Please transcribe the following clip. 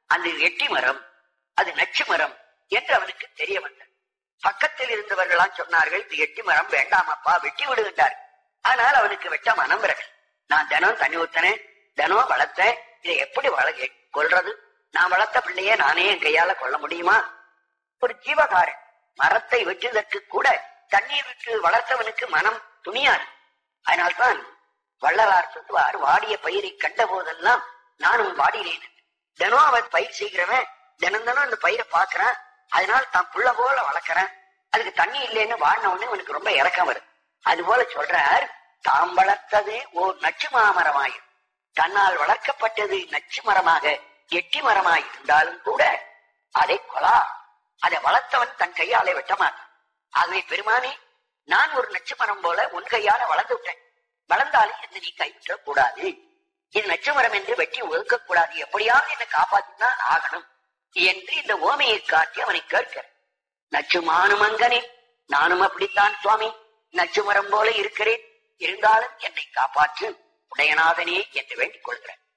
அந்த எட்டி மரம் அது நச்சு மரம் என்று அவனுக்கு தெரிய வந்தது பக்கத்தில் இருந்தவர்களாம் சொன்னார்கள் இது எட்டி மரம் வேண்டாமப்பா வெட்டி விடுகின்றார் ஆனால் அவனுக்கு வெட்ட மனம் வரவில்லை நான் தினம் தண்ணி ஊத்தினேன் தினம் வளர்த்தேன் இதை எப்படி வள கொல்றது நான் வளர்த்த பிள்ளைய நானே என் கையால கொல்ல முடியுமா ஒரு ஜீவகாரன் மரத்தை வெட்டுவதற்கு கூட தண்ணீர் விட்டு வளர்த்தவனுக்கு மனம் துணியாது அதனால்தான் வள்ளலார் சொல்லுவார் வாடிய பயிரை கண்ட போதெல்லாம் நானும் வாடினேன் தினம் அவன் பயிர் செய்கிறவன் தினம் தினம் அந்த பயிரை பார்க்கறான் அதனால தான் புள்ள போல வளர்க்கறேன் அதுக்கு தண்ணி இல்லைன்னு வாடினவனே அவனுக்கு ரொம்ப இறக்கம் வருது அது போல சொல்றார் தாம் வளர்த்தது ஓர் நச்சு மாமரமாயிரு தன்னால் வளர்க்கப்பட்டது நச்சு மரமாக எட்டி மரமாய் இருந்தாலும் கூட அதை கொலா அதை வளர்த்தவன் தன் கையாலே வெட்ட மாட்டான் ஆகவே பெருமானே நான் ஒரு நச்சு மரம் போல உன் கையால வளர்ந்து விட்டேன் வளர்ந்தாலும் என்ன நீ கைவிட்டக் கூடாது இது நச்சு மரம் என்று வெட்டி ஒதுக்க கூடாது எப்படியாவது என்னை காப்பாத்தினா ஆகணும் என்று இந்த ஓமையை காட்டி அவனை கேட்கிறார் நச்சு மானுமங்கனே நானும் அப்படித்தான் சுவாமி நச்சு மரம் போல இருக்கிறேன் இருந்தாலும் என்னை காப்பாற்று உடையநாதனே என்று வேண்டிக் கொள்கிறேன்